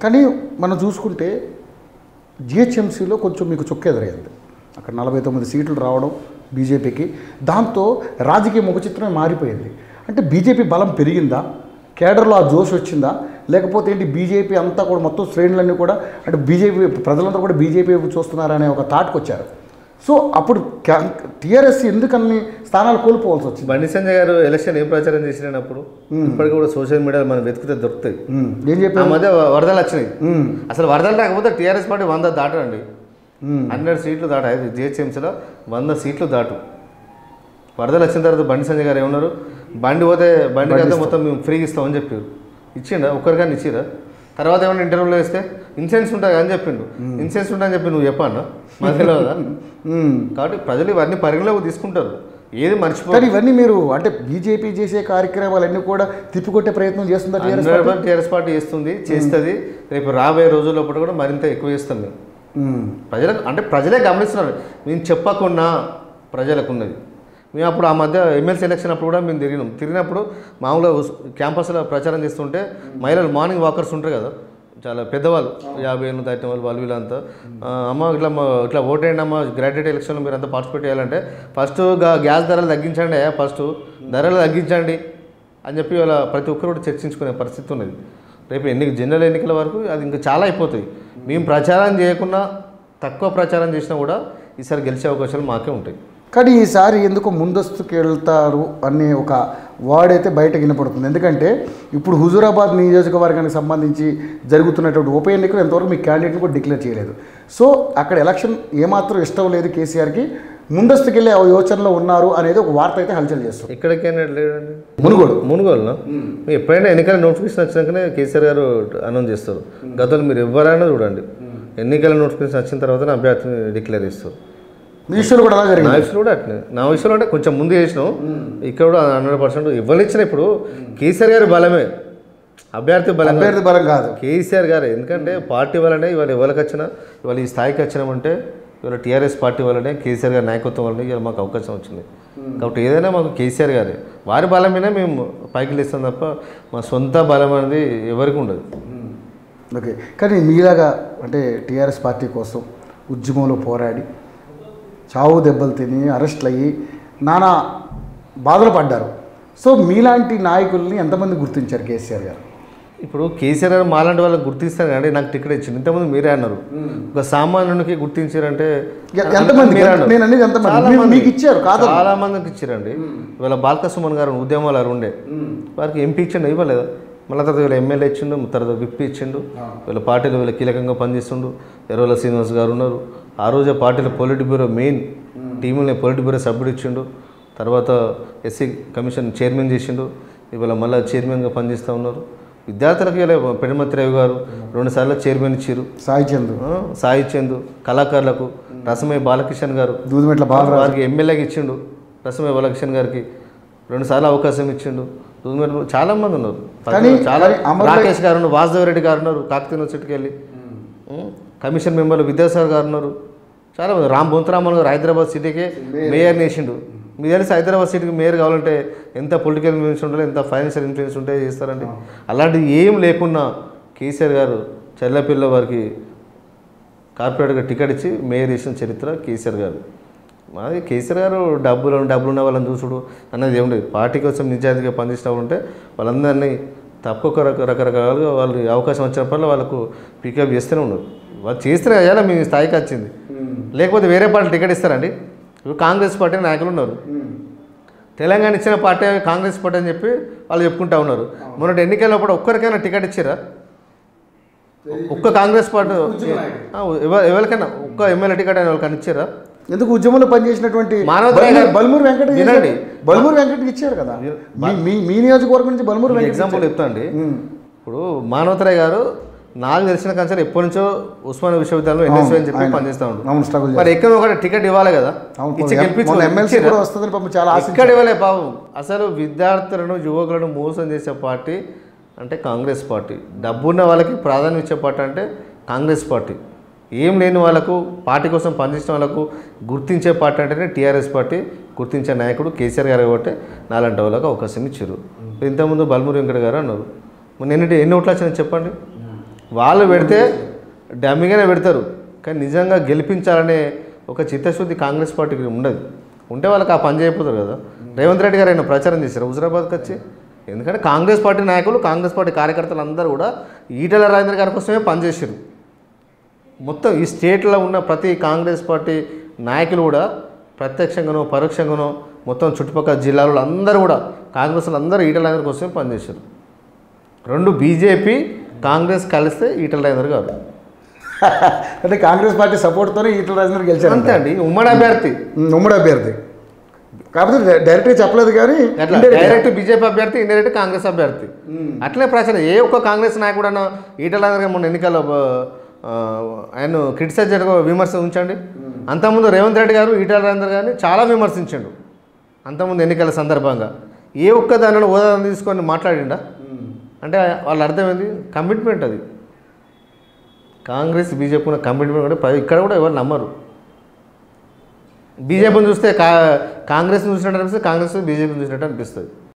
కానీ మనం చూసుకుంటే జిహెచ్ఎంసీలో కొంచెం మీకు చుక్క ఎదురైంది అక్కడ నలభై తొమ్మిది సీట్లు రావడం బీజేపీకి దాంతో రాజకీయ ముఖ చిత్రమే మారిపోయింది అంటే బీజేపీ బలం పెరిగిందా కేడర్లో ఆ జోష్ వచ్చిందా లేకపోతే ఏంటి బీజేపీ అంతా కూడా మొత్తం శ్రేణులన్నీ కూడా అంటే బీజేపీ ప్రజలందరూ కూడా బీజేపీ వైపు చూస్తున్నారనే ఒక థాట్కి వచ్చారు సో అప్పుడు టీఆర్ఎస్ ఎందుకన్ని స్థానాలు కోల్పోవాల్సి వచ్చింది బండి సంజయ్ గారు ఎలక్షన్ ఏం ప్రచారం చేసినప్పుడు ఇప్పటికి కూడా సోషల్ మీడియాలో మనం వెతికితే దొరుకుతాయి ఉమ్, ఏం ఆ చెప్పారు మధ్య వరదలు వచ్చినాయి ఉమ్, అసలు వరదలు రాకపోతే టీఆర్ఎస్ పార్టీ వంద దాటండి ఉమ్, హండ్రెడ్ సీట్లు దాట జిహెచ్ఎంసీలో వంద సీట్లు దాటు వరదలు వచ్చిన తర్వాత బండి సంజయ్ గారు ఏమన్నారు బండి పోతే బండి కదా మొత్తం మేము ఫ్రీగా ఇస్తామని చెప్పారు ఇచ్చిండా ఒక్కరికన్నా ఇచ్చిరా తర్వాత ఏమన్నా ఇంటర్వ్యూలో వేస్తే ఇన్సూరెన్స్ ఉంటుంది అని చెప్పిండు ఇన్సూరెన్స్ ఉంటుందని చెప్పి నువ్వు చెప్పన్నా మధ్యలో కదా ఉమ్. కాబట్టి ప్రజలు ఇవన్నీ పరిగణలోకి తీసుకుంటారు ఏది మర్చిపో కానీ ఇవన్నీ మీరు అంటే బీజేపీ చేసే కార్యక్రమాలన్నీ కూడా తిప్పికొట్టే ప్రయత్నం చేస్తుందా టీఆర్ఎస్ పార్టీ? టీఆర్ఎస్ పార్టీ చేస్తుంది చేస్తుంది రేపు రాబోయే రోజుల్లో కూడా మరింత ఎక్కువ చేస్తాం మేము ఉమ్, ప్రజలకు అంటే ప్రజలే గమనిస్తున్నారు మేము చెప్పకుండా ప్రజలకు ఉన్నది మేము అప్పుడు ఆ మధ్య ఎమ్మెల్సీ ఎలక్షన్ అప్పుడు కూడా మేము తిరిగినాం తిరిగినప్పుడు మామూలుగా ఉస్- క్యాంపస్లో ప్రచారం చేస్తుంటే మహిళలు మార్నింగ్ వాకర్స్ ఉంటారు కదా చాలా పెద్దవాళ్ళు యాభై ఏళ్ళు దాటిన వాళ్ళు వాళ్ళు వీళ్ళంతా ఆ, అమ్మ ఇట్లా మా- ఇట్లా ఓటేయండి అమ్మ గ్రాడ్యుయేట్ ఎలక్షన్లో మీరు అంతా పార్టిసిపేట్ చేయాలంటే ఫస్ట్ గా- గ్యాస్ ధరలు తగ్గించండి ఫస్ట్ ధరలు తగ్గించండి అని చెప్పి వాళ్ళ ప్రతి ఒక్కరు కూడా చర్చించుకునే పరిస్థితి ఉన్నది రేపు ఎన్నిక జనరల్ ఎన్నికల వరకు అది ఇంకా చాలా అయిపోతాయి మేము ప్రచారం చేయకుండా తక్కువ ప్రచారం చేసినా కూడా ఈసారి గెలిచే అవకాశాలు మాకే ఉంటాయి కానీ ఈసారి ఎందుకు ముందస్తుకు వెళ్తారు అనే ఒక వాడైతే బయట వినపడుతుంది ఎందుకంటే ఇప్పుడు హుజూరాబాద్ నియోజకవర్గానికి సంబంధించి జరుగుతున్నటువంటి ఉప ఎన్నికలు ఎంతవరకు మీ క్యాండిడేట్ని కూడా డిక్లేర్ చేయలేదు సో అక్కడ ఎలక్షన్ ఏమాత్రం ఇష్టం లేదు కేసీఆర్కి ముందస్తుకు వెళ్ళే యోచనలో ఉన్నారు అనేది ఒక వార్త అయితే హల్చల్ చేస్తుంది ఎక్కడికైనా లేదండి మునుగోడు మునుగోలునా మీరు ఎప్పుడైనా ఎన్నికల నోటిఫికేషన్ వచ్చినాకనే కేసీఆర్ గారు అనౌన్స్ చేస్తారు గతంలో మీరు ఎవరైనా చూడండి ఎన్నికల నోటిఫికేషన్ వచ్చిన తర్వాతనే అభ్యర్థిని డిక్లేర్ చేస్తారు మీ విషయంలో కూడా అలా నా జరిగింది విషయంలో కూడా అట్నే నా విషయంలో అంటే కొంచెం ముందు చేసినాం ఇక్కడ కూడా హండ్రెడ్ పర్సెంట్ ఎవరు ఇచ్చినా ఇప్పుడు కేసీఆర్ గారి బలమే అభ్యర్థి బలం కాదు. అభ్యర్థి బలం కాదు కేసీఆర్ గారు ఎందుకంటే పార్టీ వల్లనే ఇవాళ ఎవరికి వచ్చినా ఇవాళ ఈ స్థాయికి వచ్చినామంటే ఇవాళ టీఆర్ఎస్ పార్టీ వల్లనే కేసీఆర్ గారి నాయకత్వం వల్లనే ఇవాళ మాకు అవకాశం వచ్చింది కాబట్టి ఏదైనా మాకు కేసీఆర్ గారే వారి బలం మీద మేము పైకి లేస్తాం తప్ప మా సొంత బలం అనేది ఎవరికి ఉండదు ఓకే కానీ మీలాగా అంటే టీఆర్ఎస్ పార్టీ కోసం ఉద్యమంలో పోరాడి చావు దెబ్బలు తిని అరెస్ట్లు అయ్యి నానా బాధలు పడ్డారు సో మీలాంటి నాయకుల్ని ఎంతమంది గుర్తించారు కేసీఆర్ గారు ఇప్పుడు కేసీఆర్ గారు మాలాంటి వాళ్ళకి గుర్తిస్తారు కానీ నాకు టికెట్ ఇచ్చింది ఇంతకుముందు మీరే అన్నారు ఒక సామాన్యునికి గుర్తించారంటే ఎ- ఎంతమంది? మీరే అన్నారు. నేను అనేది ఎంతమంది? చాలా మీరు- మంది. మీకు ఇచ్చారు, కాదు. చాలా మందికి ఇచ్చారండి ఇవాళ బాల్క సుమన్ గారు ఉద్యమాలు గారు ఉండే వారికి ఎంపీ ఇచ్చిండు ఇవ్వలేదా మళ్ళీ తర్వాత వీళ్ళ ఎమ్మెల్యే ఇచ్చిండు తర్వాత విప్పి ఇచ్చిండు వీళ్ళ పార్టీలో వీళ్ళ కీలకంగా పనిచేస్తుండు ఎర్రవల శ్రీనివాస్ గారు ఉన్నారు ఆ రోజే పార్టీలో పొలిట్ బ్యూరో మెయిన్ టీముని పొలిట్ బ్యూరో సభ్యుడు ఇచ్చిండు తర్వాత ఎస్సీ కమిషన్ చైర్మన్ చేసిండు ఇవాళ మళ్ళీ చైర్మన్గా పనిచేస్తూ ఉన్నారు విద్యార్థులకు ఇలా పెడమతి రవి గారు రెండుసార్లు చైర్మన్ ఇచ్చారు సాయి చందు ఆ, సాయి చందు కళాకారులకు రసమయ్య బాలకిషన్ గారు దూదిమెట్ల బాలరాజు వారికి ఎమ్మెల్యేకి ఇచ్చిండు రసమయ్య బాలకిషన్ గారికి రెండుసార్లు అవకాశం ఇచ్చిండు దూదిమెట్ల చాలా మంది ఉన్నారు కానీ- చాలా కానీ అమర్రాయ్- రాకేష్ గారు ఉన్నారు వాసుదేవ్ రెడ్డి గారు ఉన్నారు కాకతీయ యూనివర్సిటీకి వెళ్ళి ఉం, కమిషన్ మెంబర్లు విద్యాసాగర్ గారు ఉన్నారు చాలా మంది రామ్ బొంతరామన్ గారు హైదరాబాద్ సిటీకి మేయర్ నేసిండు మీకు తెలిసి హైదరాబాద్ సిటీకి మేయర్ కావాలంటే ఎంత పొలిటికల్ ఇన్ఫ్లుయెన్స్ ఉండాలి ఎంత ఫైనాన్షియల్ ఇన్ఫ్లుయెన్స్ ఉంటే చేస్తారండి అలాంటివి ఏం లేకున్నా కేసీఆర్ గారు చెల్లపిల్ల వారికి కార్పొరేట్గా టికెట్ ఇచ్చి మేయర్ చేసిన చరిత్ర కేసీఆర్ గారు మాది కేసీఆర్ గారు డబ్బులు డబ్బులు ఉన్న వాళ్ళని చూసుడు అన్నది ఏముండదు పార్టీ కోసం నిజాయితీగా పనిచేసిన వాళ్ళు ఉంటే వాళ్ళందరినీ తక్కువ రక రకరకాలుగా వాళ్ళు అవకాశం వచ్చినప్పుడు వాళ్ళకు పికప్ చేస్తూనే ఉన్నారు వాళ్ళు చేస్తేనే అయ్యాలా మీ స్థాయికి వచ్చింది లేకపోతే వేరే పార్టీ టికెట్ ఇస్తారండి ఇప్పుడు కాంగ్రెస్ పార్టీ నాయకులు ఉన్నారు తెలంగాణ ఇచ్చిన పార్టీ కాంగ్రెస్ పార్టీ అని చెప్పి వాళ్ళు చెప్పుకుంటా ఉన్నారు మొన్నటి ఎన్నికల్లో ఒక్కరికైనా టికెట్ ఇచ్చారా ఒక్క కాంగ్రెస్ పార్టీ ఆ, ఎవ- ఎవరికైనా ఒక్క ఎమ్మెల్యే టికెట్ అయిన వాళ్ళకైనా ఇచ్చారా ఎందుకు ఉద్యమంలో పనిచేసినటువంటి మానవ బల్మూరు- దయ- బల్మూరు వెంకట వినండి. బల్మూరు వెంకటకి ఇచ్చారు కదా మీ- మీ మీ నియోజకవర్గం నుంచి బల్మూరు వెంకట ఎగ్జాంపుల్ చెప్తా అండి ఉమ్. ఇప్పుడు మానవతరాయ్ గారు నాకు తెలిసిన కంచెలు ఎప్పటి నుంచో ఉస్మానియా విశ్వవిద్యాలయంలో ఎన్ఎస్వీ అని చెప్పి పనిచేస్తా ఉంటాడు అవును స్ట్రగుల్ మరి ఎక్కడ ఒకటి టికెట్ ఇవ్వాలి కదా అవును ఇచ్చి మొన్న గెలిపించుకో- ఎమ్మెల్సీ ఇచ్చిర్రా? కూడా వస్తుందని పాపం చాలా ఆశ ఎక్కడ ఇవ్వలే పాపం అసలు విద్యార్థులను యువకులను మోసం చేసే పార్టీ అంటే కాంగ్రెస్ పార్టీ డబ్బున్న వాళ్ళకి ప్రాధాన్యం ఇచ్చే పార్టీ అంటే కాంగ్రెస్ పార్టీ ఏం లేని వాళ్ళకు పార్టీ కోసం పనిచేసిన వాళ్ళకు గుర్తించే పార్టీ అంటేనే టీఆర్ఎస్ పార్టీ గుర్తించే నాయకుడు కేసీఆర్ గారు కాబట్టి నాలాంటి వాళ్ళకి అవకాశం ఇచ్చారు ఇంతకుముందు బల్మూరి వెంకట గారు అన్నారు మరి నిన్నటి ఎన్ని ఓట్లు వచ్చినాయి చెప్పండి వాళ్ళు పెడితే డమ్మిగానే పెడతారు కానీ నిజంగా గెలిపించాలనే ఒక చిత్తశుద్ధి కాంగ్రెస్ పార్టీకి ఉండదు ఉంటే వాళ్ళకి ఆ పని చేయకపోతారు కదా రేవంత్ రెడ్డి గారు ఆయన ప్రచారం చేశారు హుజరాబాద్కి వచ్చి ఎందుకంటే కాంగ్రెస్ పార్టీ నాయకులు కాంగ్రెస్ పార్టీ కార్యకర్తలు అందరూ కూడా ఈటల రాజేంద్ర గారి కోసమే పనిచేశారు మొత్తం ఈ స్టేట్లో ఉన్న ప్రతి కాంగ్రెస్ పార్టీ నాయకులు కూడా ప్రత్యక్షంగానో పరోక్షంగానో మొత్తం చుట్టుపక్కల జిల్లాలో అందరూ కూడా కాంగ్రెస్ అందరూ ఈటల రాజేంద్ర కోసమే పనిచేశారు రెండు బీజేపీ కాంగ్రెస్ కలిస్తే ఈటల రాజేంద్ర గారు అంటే కాంగ్రెస్ పార్టీ సపోర్ట్తోనే ఈటల రాజేందర్ గెలిచారు అంతే అండి ఉమ్మడి అభ్యర్థి ఉమ్, ఉమ్మడి అభ్యర్థి కాకపోతే డై- డైరెక్ట్గా చెప్పలేదు కానీ అట్లా indirect గా. డైరెక్ట్ బీజేపీ అభ్యర్థి ఇండైరెక్ట్ కాంగ్రెస్ అభ్యర్థి అట్లే ప్రచారం ఏ ఒక్క కాంగ్రెస్ నాయకుడు అన్న ఈటల రాజేంద్ర గారు మొన్న ఎన్నికల్లో ఆ, ఆయన క్రిటిసైజ్ చేయడం విమర్శ ఉంచండి అంతకుముందు రేవంత్ రెడ్డి గారు ఈటల రాజేంద్ర గారిని చాలా విమర్శించండు అంతకుముందు ఎన్నికల సందర్భంగా ఏ ఒక్క దానిని హోదా తీసుకొని మాట్లాడిండా అంటే వాళ్ళ అర్థం ఏంది కమిట్మెంట్ అది కాంగ్రెస్ బీజేపీ ఉన్న కమిట్మెంట్ కూడా ప్ర- ఇక్కడ కూడా ఎవరు నమ్మరు బీజేపీని చూస్తే కా కాంగ్రెస్ చూసినట్టు అనిపిస్తుంది కాంగ్రెస్ బీజేపీని చూసినట్టు అనిపిస్తుంది